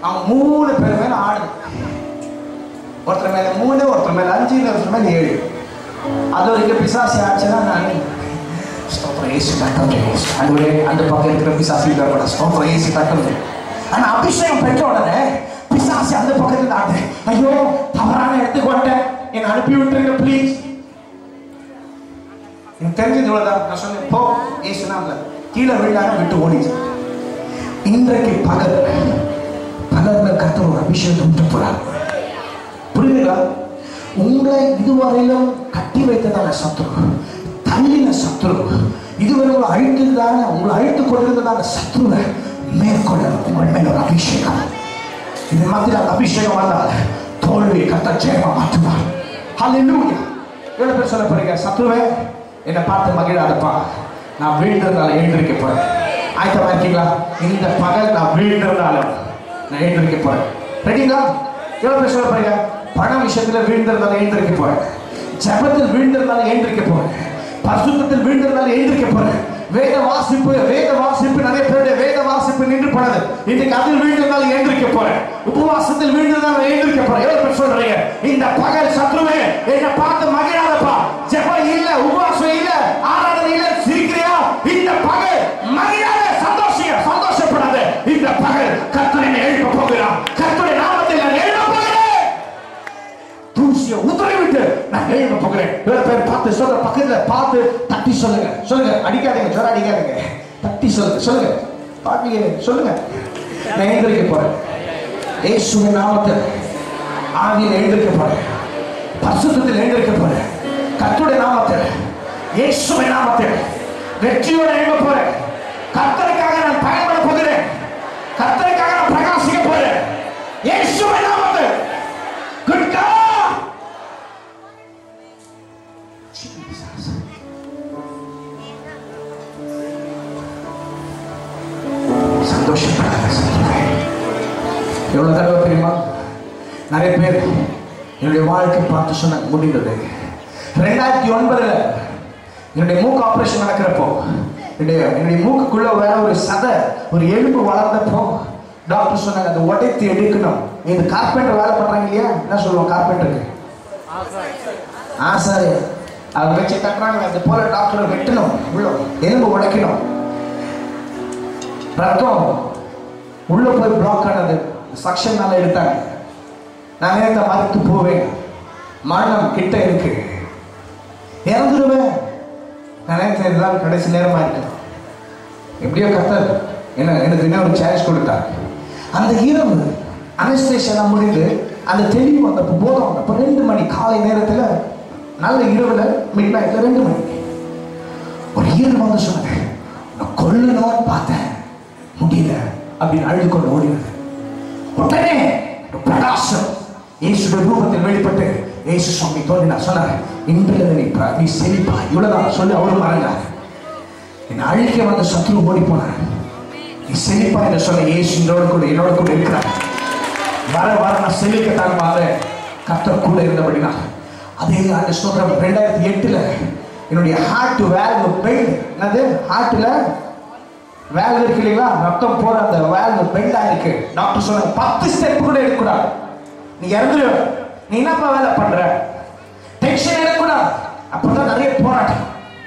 அவன் மூணு பேர் மேல ஆடுது ஒருத்தர் மேல மூணு ஒருத்தர் மேல அஞ்சு ஒருத்தர் மேல ஏழு அது வரைக்கும் பிசாசி ஆச்சுன்னா நான் ஸ்தோத்திரம் ஏசு தட்டம் அன்றுவரே அந்த பக்கம் இருக்கிற பிசாசி கூட ஸ்தோத்திரம் ஏசு தட்டம் ஆனா அபிஷேகம் பெற்ற உடனே பிசாசி அந்த பக்கத்துல ஆடு ஐயோ தவறான இடத்துக்கு வந்துட்டேன் என்னை அனுப்பி விட்டுருங்க ப்ளீஸ் எனக்கு தெரிஞ்சது இவ்வளவுதான் நான் சொன்னேன் போ ஏசு நாமல கீழே விழுந்தாங்க விட்டு ஓடிச்சு இன்றைக்கு பகல் பகல்ல கர்த்தர் ஒரு அபிஷேகம் விட்டு போறார் புரியுதுங்களா உங்களை இதுவரையிலும் கட்டி வைத்ததான சத்துரு தள்ளின சத்துரு இதுவரை உங்களை அழித்ததான உங்களை அழித்துக் கொண்டிருந்ததான சத்துருவை மேற்கொள்ள உங்கள் மேல ஒரு அபிஷேகம் இது மத்தியில் அந்த அபிஷேகம் வந்தால் தோல்வி கத்த ஜெயமா மாற்றுவார் ஹalleluya எவ்வளவு பேர் சொல்ல போறீங்க சத்துருவே என்னை பார்த்து மகிழாதப்பா நான் வீழ்ந்ததுனால எழுந்திருக்க போறேன் ஆயத்தமா இருக்கீங்களா இந்த பகல் நான் வீழ்ந்ததுனால நான் எழுந்திருக்க போறேன் ரெடிங்களா எவ்வளவு பேர் சொல்ல போறீங்க பண விஷயத்துல வீழ்ந்ததுனால எழுந்திருக்க போறேன் ஜபத்தில் வீழ்ந்ததுனால எழுந்திருக்க போறேன் பரிசுத்தத்தில் வீழ்ந்ததுனால எழுந்திருக்க போறேன் வேத வாசிப்பு வேத வாசிப்பு நிறைய பேருடைய வேத வாசிப்பு நின்று போனது இன்னைக்கு அதில் வீழ்ந்ததால் எழுந்திருக்க போறேன் உபவாசத்தில் வீழ்ந்ததால் எழுந்திருக்க போறேன் எவ்வளவு பேர் சொல்றீங்க இந்த பகல் சத்ருவே என்னை பார்த்து மகிழாதப்பா ஜெபம் இல்ல உபவாசம் இல்ல ஆராதனை இல்ல சிரிக்கிறியா இந்த பகல் மகிழாத சந்தோஷிய சந்தோஷப்படாத இந்த பகல் கர்த்தர் என்னை எழுப்ப போகிறான் கர்த்தருடைய நாமத்தில் நான் எழுப்ப போகிறேன் தூசியை உதறி விட்டு நான் எழுத போகிறேன் இவ்வளவு பேர் பார்த்து சொல்ற பக்கத்துல பார்த்து தட்டி சொல்லுங்க சொல்லுங்க அடிக்காதீங்க சொல்ல அடிக்காதீங்க தட்டி சொல்லுங்க சொல்லுங்க பாப்பீங்க சொல்லுங்க நான் எழுந்திருக்க போறேன் இயேசுவின் நாமத்தில் ஆவியில் எழுந்திருக்க போறேன் பரிசுத்தத்தில் எழுந்திருக்க போறேன் கர்த்தருடைய நாமத்தில் இயேசுவின் நாமத்தில் வெற்றியோட எழுத போறேன் கர்த்தருக்காக நான் பயன்பட போகிறேன் கர்த்தருக்காக நான் பிரகாசிக்க போறேன் இயேசுவின் நாமத்தில் Good God! Jesus. சந்தோஷப்படாத சந்தோஷமே எவ்வளவு தடவை தெரியுமா நிறைய பேர் என்னுடைய வாழ்க்கை பார்த்து சொன்ன முடிந்தது ரெண்டாயிரத்தி ஒன்பதுல என்னுடைய மூக்கு ஆபரேஷன் நடக்கிறப்போ என்னுடைய என்னுடைய மூக்குக்குள்ள வேற ஒரு சதை ஒரு எலும்பு வளர்ந்தப்போ டாக்டர் சொன்னாங்க அதை உடைத்து எடுக்கணும் இந்த கார்பெண்டர் வேலை பண்றாங்க இல்லையா என்ன சொல்லுவோம் கார்பெண்டருக்கு ஆசாரி அவங்க வச்சு கட்டுறாங்க அது போல டாக்டர் வெட்டணும் உள்ள எலும்பு உடைக்கணும் ரத்தம் உள்ள போய் பிளாக் ஆனது சக்ஷன்னால எடுத்தாங்க நான் நேரத்தை மறுத்து போவேன் மரணம் கிட்ட இருக்கு இறந்துருவேன் நான் நினைச்சேன் இதெல்லாம் கடைசி நேரமா இருக்கு எப்படியோ கத்தர் என்ன எனக்கு என்ன ஒரு சான்ஸ் கொடுத்தார் அந்த இரவு அனஸ்டேஷன் முடிந்து அந்த தெளிவு வந்தப்போ போதும் வந்தப்போ ரெண்டு மணி காலை நேரத்துல நல்ல இரவுல மிட் நைட்ல ரெண்டு மணி ஒரு ஈரல் வந்து சொன்னேன் நான் கொல்லணும்னு பார்த்தேன் முடியல அப்படின்னு அழுது கொண்டு ஓடினது உடனே ஒரு பிரகாசம் இயேசுடைய ரூபத்தில் வெளிப்பட்டு இயேசு சுவாமி தோன்றினார் சொன்னார் இன்றில் நீ பிர- நீ செழிப்பா இவ்வளவுதான் சொல்லி அவரும் மறந்தார் என்னை அழிக்க வந்த சத்ரு ஓடி போனார் நீ செழிப்பா என்று சொன்ன இயேசு என்னோட கூட என்னோட கூட இருக்கிறார் வர வர நான் செழிக்கத்தான் மாறேன் கர்த்தர் கூட இருந்தபடினா அதே ஆண்டு சொல்றேன் ரெண்டாயிரத்தி எட்டுல என்னுடைய ஹார்ட் வேல்வ் பெயின் என்னது ஹார்ட்ல வேல்வ் இருக்கு இல்லைங்களா ரத்தம் போற அந்த வேல்வ் பெண்ட் ஆயிருக்கு டாக்டர் சொன்னாங்க பத்து ஸ்டெப் கூட எடுக்கக்கூடாது நீ இறந்துரு நீ என்னப்பா வேலை பண்ற டென்ஷன் எடுக்கக்கூடாது அப்பதான் நிறைய போராட்டம்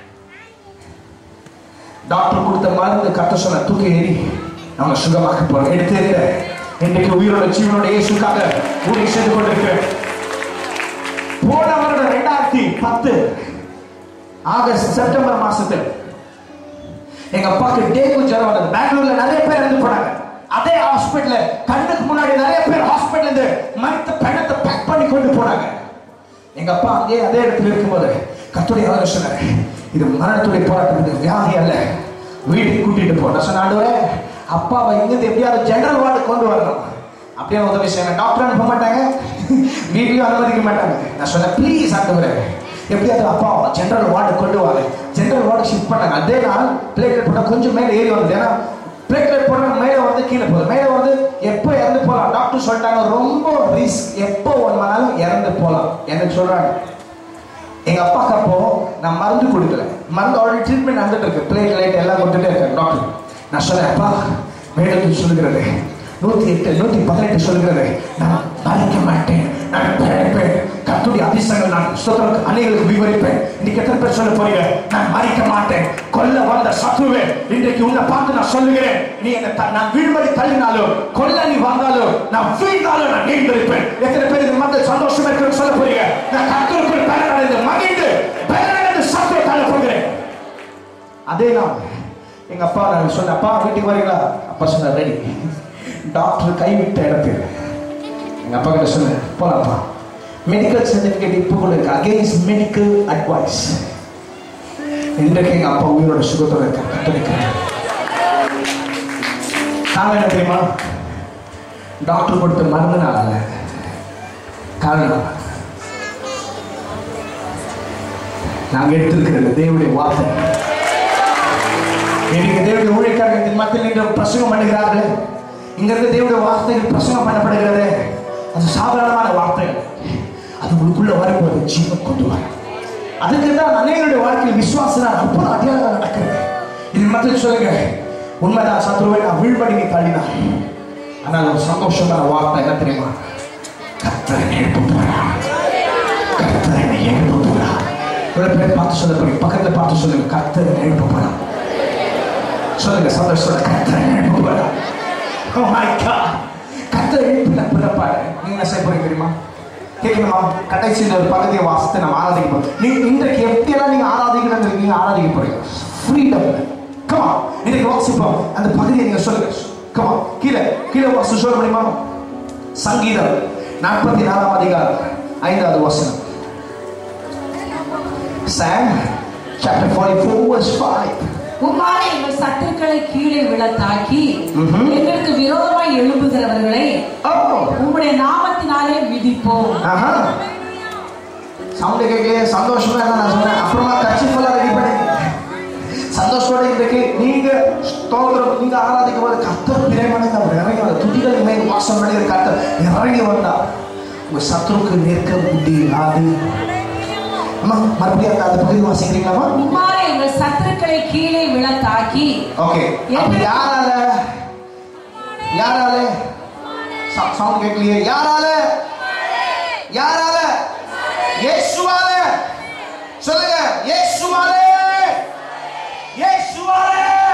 டாக்டர் கொடுத்த மருந்து கத்த சொன்ன தூக்கி ஏறி நம்ம சுகமாக்க போறோம் எடுத்து எறிந்த இன்றைக்கு உயிரோட ஜீவனோட இயேசுக்காக ஊழியம் செய்து கொண்டிருக்கிறேன் போன வருடம் ரெண்டாயிரத்தி பத்து ஆகஸ்ட் செப்டம்பர் மாசத்தில் எங்க அப்பாக்கு டேங்கு ஜுரம் வந்தது பெங்களூர்ல நிறைய பேர் இறந்து போனாங்க அதே ஹாஸ்பிடல்ல கண்ணுக்கு முன்னாடி நிறைய பேர் ஹாஸ்பிடல்ல இருந்து மருத்த பணத்தை பேக் பண்ணி கொண்டு போனாங்க எங்க அப்பா அங்கேயே அதே இடத்துல இருக்கும்போது கத்துடைய ஆலோசனை இது மரணத்துடைய போராட்டம் இது வியாதி அல்ல வீட்டுக்கு கூட்டிட்டு போ நான் சொன்ன ஆண்டவரே அப்பாவை இங்கிருந்து எப்படியாவது ஜெனரல் வார்டு கொண்டு வரணும் அப்படியே உதவி செய்யணும் டாக்டர் அனுப்ப மாட்டாங்க வீட்லயும் அனுமதிக்க மாட்டாங்க நான் சொன்னேன் ப்ளீஸ் ஆண்டவரே எப்படியாவது அப்பா ஜெனரல் வார்டு கொண்டு வாங்க ஜெனரல் வார்டு ஷிஃப்ட் பண்ணாங்க அதே நாள் பிளேட்லெட் போட்டால் கொஞ்சம் மேலே ஏறி வருது ஏன்னா பிளேட்லெட் போனா மேலே வந்து கீழே போகுது மேலே வந்து எப்போ இறந்து போகலாம் டாக்டர் சொல்லிட்டாங்க ரொம்ப ரிஸ்க் எப்போ ஒன்று வேணாலும் இறந்து போகலாம் எனக்கு சொல்றாங்க எங்க அப்பாக்கு அப்போ நான் மருந்து கொடுக்கல மருந்து ஆல்ரெடி ட்ரீட்மெண்ட் நடந்துட்டு இருக்கு பிளேட் லைட் எல்லாம் கொடுத்துட்டே இருக்கேன் டாக்டர் நான் சொன்னேன் அப்பா வேடத்தில் சொல்லுகிறது நூத்தி எட்டு நூத்தி பதினெட்டு சொல்கிறது நான் மறைக்க மாட்டேன் நான் பிழைப்பேன் கத்துடைய அதிசயங்கள் நான் ஸ்தோத்திரம் அநேகளுக்கு விவரிப்பேன் இன்னைக்கு எத்தனை பேர் சொல்ல போறீங்க நான் மறிக்க மாட்டேன் கொல்ல வந்த சத்ருவே இன்றைக்கு உன்னை பார்த்து நான் சொல்லுகிறேன் நீ என்ன த- நான் வீழ்மடி தள்ளினாலும் கொல்ல நீ வந்தாலும் நான் வீழ்ந்தாலும் நான் நீந்திருப்பேன் எத்தனை பேர் இந்த மக்கள் சந்தோஷமா இருக்கிறது சொல்ல போறீங்க நான் கத்தருக்குள் பலனடைந்து மகிழ்ந்து பலனடைந்து சத்ருவை தள்ள போகிறேன் அதே நாள் எங்க அப்பா நான் சொன்னேன் அப்பா வீட்டுக்கு வரீங்களா அப்பா சொன்ன ரெடி டாக்டர் கைவிட்ட இடத்தில் எங்க அப்பா கிட்ட சொன்னேன் போலாம்ப்பா மெடிக்கல் சர்டிபிகேட் இப்போ கூட இருக்கு அகேன்ஸ்ட் மெடிக்கல் அட்வைஸ் இன்றைக்கு எங்க அப்பா உயிரோட சுகத்தோட இருக்கார் கத்தரிக்கிறார் காரணம் என்ன தெரியுமா டாக்டர் கொடுத்த மருந்துனால அல்ல. காரணம் நாங்க எடுத்திருக்கிறது தேவனுடைய வார்த்தை இன்னைக்கு தேவனுடைய ஊழியக்காரர்கள் மத்தியில் நின்று பிரசங்கம் பண்ணுகிறார்கள் இங்க இருந்து தேவனுடைய வார்த்தைகள் பிரசங்கம் பண்ணப்படுகிறது அது சாதாரணமான வார்த்தைகள் அது உங்களுக்குள்ள வரும்போது ஜீவன் கொண்டு வரும் அதுக்கு தான் அநேகருடைய வாழ்க்கையில் விசுவாசம் அற்புத அடையாளங்கள் நடக்கிறது இது மத்தியில் சொல்லுங்க உண்மைதான் சத்ருவை நான் வீழ்படி நீ தள்ளினார் ஆனால் ஒரு சந்தோஷமான வார்த்தை என்ன தெரியுமா கத்தரை எழுப்ப போறான் கத்தரை எழுப்ப போறான் இவ்வளவு பேர் பார்த்து சொல்ல போறீங்க பக்கத்துல பார்த்து சொல்லுங்க கத்தரை எழுப்ப போறான் சொல்லுங்க சந்தோஷத்தோட கத்தரை எழுப்ப போறான் Oh my God. கத்தரை எழுப்பின பிறப்பாடு நீங்க என்ன செய்ய போறீங்க தெரியுமா கேட்கணுமா கடைசியில் ஒரு பகுதியை வாசித்து நம்ம ஆராதிக்க போறோம் நீங்க இன்றைக்கு எப்படியெல்லாம் நீங்க ஆராதிக்கணும் நீங்க ஆராதிக்க போறீங்க ஃப்ரீடம் கமா இன்னைக்கு வாசிப்போம் அந்த பகுதியை நீங்க சொல்லுங்க கமா கீழே கீழே வாசி சொல்ல முடியுமா சங்கீதம் நாற்பத்தி நாலாம் அதிகாரம் ஐந்தாவது வசனம் சாம் சாப்டர் 44 verse 5 உம்மாலே எங்கள் சத்துருக்களை கீழே விழத்தாக்கி ம்ஹும். எங்களுக்கு விரோதமாய் எழும்புகிறவர்களை ஓ உம்முடைய நாமத்தினாலே மிதிப்போம் ஆஹா சவுண்ட் கேட்கலையே சந்தோஷமா என்ன நான் சொன்னேன் அப்புறமா கட்சி ஃபுல்லா ரெடி பண்ணி சந்தோஷத்தோட இன்றைக்கு நீங்க ஸ்தோத்திரம் நீங்க ஆராதிக்கும் போது கத்தர் பிரேமனை அவர் இறங்கி வந்த துதிகள் மேல் வாசம் பண்ணி கத்தர் இறங்கி வந்தா உங்க சத்ருக்கு நிற்க முடியாது அம்மா மறுபடியும் அந்த- அந்த பகுதி வாசிக்கிறீங்களாமா உம்மாலே எங்கள் சத்துருக்களை கீழே விழத்தாக்கி ஓகே அப்ப யாரால யாரால சவுண்ட் கேட்கலையே யாரால யாரால இயேசுவால சொல்லுங்க இயேசுவால இயேசுவால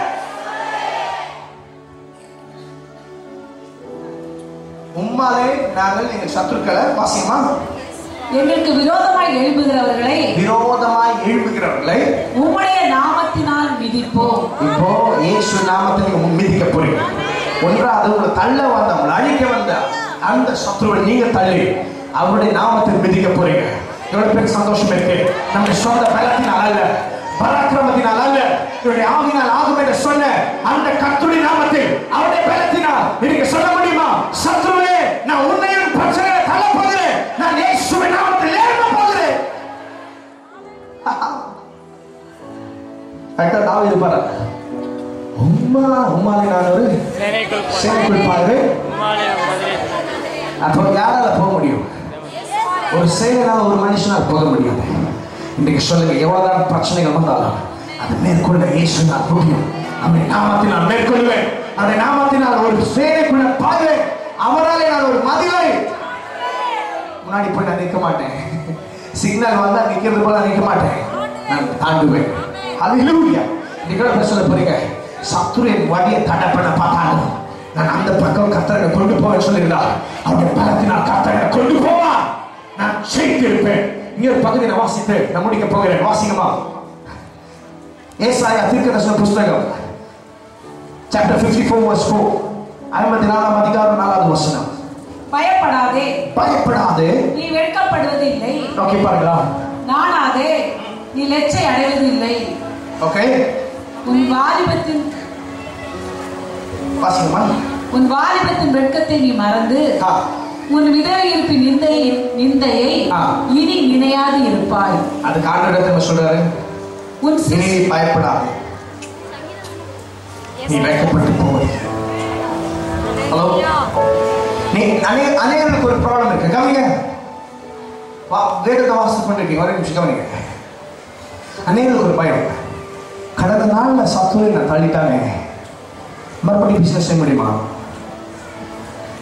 உம்மாலே நாங்கள் எங்கள் சத்துருக்களை வாசியமா எங்களுக்கு விரோதமாய் எழும்புகிறவர்களை விரோதமாய் எழுப்புகிறவர்களை உம்முடைய நாமத்தினால் மிதிப்போம் இப்போ இயேசு நாமத்தில் நீங்க மிதிக்க போறீங்க ஒன்றாவது உங்களை தள்ள வந்த உங்களை அழிக்க வந்த அந்த சத்ருவை நீங்க தள்ளி அவருடைய நாமத்தில் மிதிக்க போறீங்க எவ்வளவு பேருக்கு சந்தோஷம் இருக்கு நம்முடைய சொந்த பலத்தினால் அல்ல பராக்கிரமத்தினால் அல்ல இவருடைய ஆவினால் ஆகும் என்று சொன்ன அந்த கத்துடைய நாமத்தில் அவருடைய பலத்தினால் நீங்க சொல்ல முடியுமா சத்ருவே நான் உண்மையின் பிரச்சனையை தள்ள போகிறேன் நான் இயேசுவின் நாமத்தில் ஏற்ப போகிறேன் கரெக்டா தாவி இருப்பாரு உம்மா உம்மாலே நான் ஒரு சேனைக்குள் பாரு அப்போ யாரால போக முடியும் ஒரு சேனைனால ஒரு மனுஷனால் போக முடியாது இன்றைக்கு சொல்லுங்க எவ்வளவுதான் பிரச்சனைகள் வந்தாலும் அது மேற்கொள்ள இயேசுனால் முடியும் அவருடைய நாமத்தினால் மேற்கொள்வேன் அவருடைய நாமத்தினால் ஒரு சேனைக்குள்ள பாய்வேன் அவராலே நான் ஒரு மதிலை முன்னாடி போய் நான் நிற்க மாட்டேன் சிக்னல் வந்தா நிக்கிறது போல நிற்க மாட்டேன் நான் தாண்டுவேன் ஹalleluya நீங்க என்ன சொல்ல போறீங்க சத்துருவின் வடியை தடை பண்ண பார்த்தாலும் நான் அந்த பக்கம் கத்தரை கொண்டு போவேன் சொல்லியிருந்தார் அவருடைய பலத்தினால் கத்தரை கொண்டு போவா நான் ஜெயித்திருப்பேன் இங்க ஒரு பகுதியை நான் வாசித்து நான் முடிக்க போகிறேன் வாசிங்கம்மா ஏசாயா தீர்க்கதரிசன புஸ்தகம் சாப்டர் 54 verse 4 ஐம்பத்தி நாலாம் அதிகாரம் நாலாவது வசனம் பயப்படாதே பயப்படாது நீ வெட்கப்படுவதில்லை ஓகே பாருங்களா நானாதே நீ லெச்சை அடைவதில்லை ஓகே உன் வாலிபத்தின் வாசிங்கம்மா உன் வாலிபத்தின் வெட்கத்தை நீ மறந்து ஆ உன் விதவை இருப்பின் நிந்தையை நிந்தையை ஆ. இனி நினையாது இருப்பாய் அதுக்கு ஆண்டவர் என்ன சொல்றாரு உன் இனி சிஸ் நீ பயப்படாது நீ வைக்கப்பட்டு போவது ஹலோ நீ அநேக அநேகருக்கு ஒரு ப்ராப்ளம் இருக்கு கவனிங்க வா வேதத்தை வாசித்து கொண்டிருக்கீங்க ஒரு நிமிஷம் கவனிங்க அநேகருக்கு ஒரு பயம் கடந்த நாள்ல சத்துரை நான் தள்ளிட்டானே மறுபடியும் பிசினஸ் செய்ய முடியுமா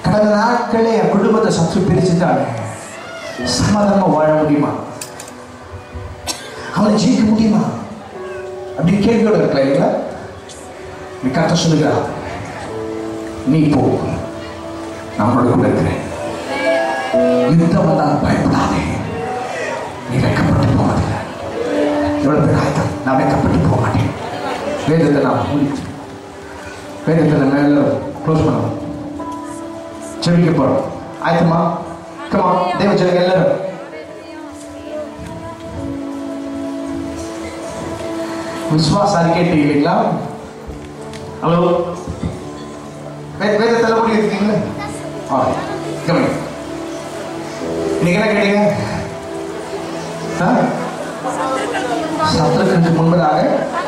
கடந்த நாட்களே என் குடும்பத்தை சற்று பிரிச்சுட்டாங்க சமாதானமா வாழ முடியுமா அவனை ஜெயிக்க முடியுமா அப்படி கேள்வியோட இருக்கலாம் இல்லைங்களா நீ கத்த சொல்லுங்க நீ போ நான் உன்னோட கூட இருக்கிறேன் யுத்தம் வந்தால் பயப்படாதே நீ வெட்கப்பட்டு போவதில்லை எவ்வளவு பேர் ஆயத்தம் நான் வெட்கப்பட்டு போக மாட்டேன் வேதத்தை நான் மூடி வேதத்தை நம்ம எல்லாரும் க்ளோஸ் பண்ணுவோம் செவிக்க போறோம் ஆயத்தமா கமா தேவ ஜனங்க எல்லாரும் விஸ்வாச அறிக்கை இல்லைங்களா ஹலோ வேத வேதத்தில் எப்படி இருக்கீங்களா ஆ கம்மி இன்னைக்கு என்ன கேட்டீங்க ஆ? சத்துருக்களுக்கு முன்பதாக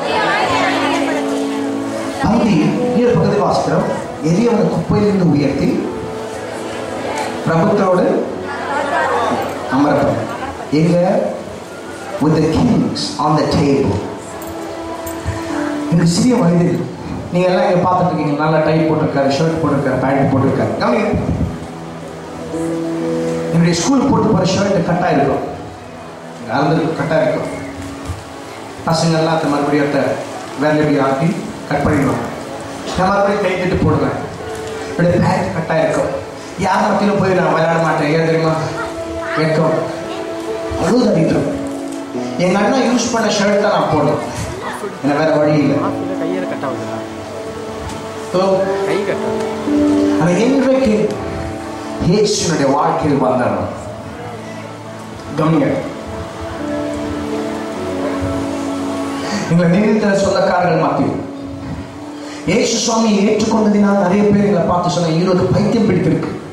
பந்தி கீழே பகுதி வாசிக்கிறோம் எரியவனை குப்பையிலிருந்து உயர்த்தி பிரபுத்தோடு அமரப்படும் எங்க with the kings on the table எனக்கு சிறிய வயதில் நீங்க எல்லாம் இங்க பார்த்துட்டு இருக்கீங்க நல்லா டை போட்டிருக்காரு ஷர்ட் போட்டிருக்காரு பேண்ட் போட்டிருக்காரு கவனிங்க என்னுடைய ஸ்கூல் போட்டு போற ஷர்ட் கட்டா இருக்கும் அறந்துருக்கு கட்டா இருக்கும் பசங்க எல்லாம் அந்த மறுபடியும் அதை வேற எப்படி ஆக்கி கட் பண்ணிடுவாங்க நான் மறுபடியும் கை தட்டு போடுவேன் இப்படி பேண்ட் கட்டா இருக்கும் யார் மத்தியிலும் போய் நான் விளையாட மாட்டேன் ஏன் தெரியுமா வெக்கம் அழுது அடிக்கும் எங்க அண்ணா யூஸ் பண்ண ஷர்ட் தான் நான் போடணும் எனக்கு வேற வழி இல்லை ஆஃபீஸில் கையில் கட் ஆகுதுல்ல So, கை கட்டாது ஆனா என்றைக்கு இயேசுனுடைய வாழ்க்கையில் வந்தாரோ கவனிங்க எங்களை நினைத்த சொந்தக்காரர்கள் மத்தியில் இயேசு சுவாமியை ஏற்றுக்கொண்டதினால் நிறைய பேர் எங்களை பார்த்து சொன்ன ஈரோடு பைத்தியம் பிடித்திருக்கு